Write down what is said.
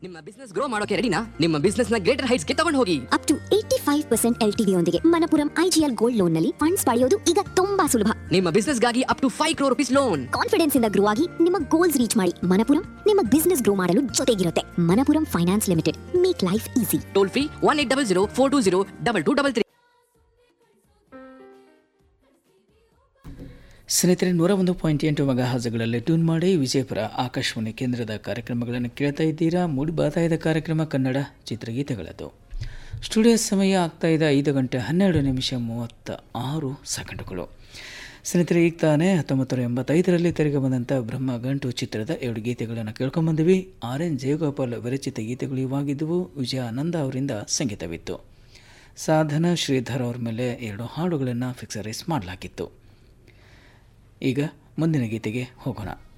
ನಿಮ್ಮ business grow ಮಾಡೋಕೆ ರೆಡಿನಾ ನಿಮ್ಮ ಬಿಸ್ನೆಸ್ ನ ಗ್ರೇಟರ್ ಹೈಟ್ಸ್ ಗೆ ತಗೊಂಡು ಹೋಗಿ up to eighty five percent L T ಯೊಂದಿಗೆ ಮನಪುರಂ ಐಜಿಎಲ್ ಗೋಲ್ಡ್ ಲೋನ್ ನಲ್ಲಿ ಫಂಡ್ಸ್ ಪಡೆಯೋದು ಈಗ ತುಂಬಾ ಸುಲಭ ನಿಮ್ಮ ಬಿಸ್ನೆಸ್ ಗಾಗಿ up to five crore rupees loan confidence ಇಂದ ಗ್ರೋ ಆಗಿ ನಿಮ್ಮ ಗೋಲ್ಸ್ ರೀಚ್ ಮಾಡಿ ಮನಪುರಂ ನಿಮ್ಮ ಬಿಸ್ನೆಸ್ ಗ್ರೋ ಮಾಡಲು ಜೊತೆಗಿರುತ್ತೆ Manappuram finance limited make life easy toll free one eight double zero four two zero double two double three ಸ್ನೇಹಿತರೆ ನೂರ ಒಂದು ಪಾಯಿಂಟ್ ಎಂಟು ಮೆಗಾಹಜಗಳಲ್ಲಿ ಟ್ಯೂನ್ ಮಾಡಿ ವಿಜಯಪುರ ಆಕಾಶವಾಣಿ ಕೇಂದ್ರದ ಕಾರ್ಯಕ್ರಮಗಳನ್ನು ಕೇಳ್ತಾ ಇದ್ದೀರಾ ಮೂಡಿ ಬಾತಾಯದ ಕಾರ್ಯಕ್ರಮ ಕನ್ನಡ ಚಿತ್ರಗೀತೆಗಳದು ಸ್ಟುಡಿಯೋ ಸಮಯ ಆಗ್ತಾ ಇದೆ ಐದು ಗಂಟೆ ಹನ್ನೆರಡು ನಿಮಿಷ ಮೂವತ್ತ ಆರು ಸೆಕೆಂಡುಗಳು ಸ್ನೇಹಿತರೆ ಈಗ ತಾನೇ ಹತ್ತೊಂಬತ್ತು ನೂರ ಎಂಬತ್ತೈದರಲ್ಲಿ ತೆರೆಗೆ ಬಂದಂಥ ಬ್ರಹ್ಮ ಗಂಟು ಚಿತ್ರದ ಎರಡು ಗೀತೆಗಳನ್ನು ಕೇಳ್ಕೊಂಬಂದಿವಿ ಆರ್ ಎನ್ ಜಯಗೋಪಾಲ್ ವಿರಚಿತ ಗೀತೆಗಳು ಇವಾಗಿದ್ದವು ವಿಜಯ ಆನಂದ ಅವರಿಂದ ಸಂಗೀತವಿತ್ತು ಸಾಧನ ಶ್ರೀಧರ್ ಅವ್ರ ಮೇಲೆ ಎರಡು ಹಾಡುಗಳನ್ನು ಫಿಕ್ಸರೈಸ್ ಮಾಡಲಾಗಿತ್ತು ಈಗ ಮುಂದಿನ ಗೀತೆಗೆ ಹೋಗೋಣ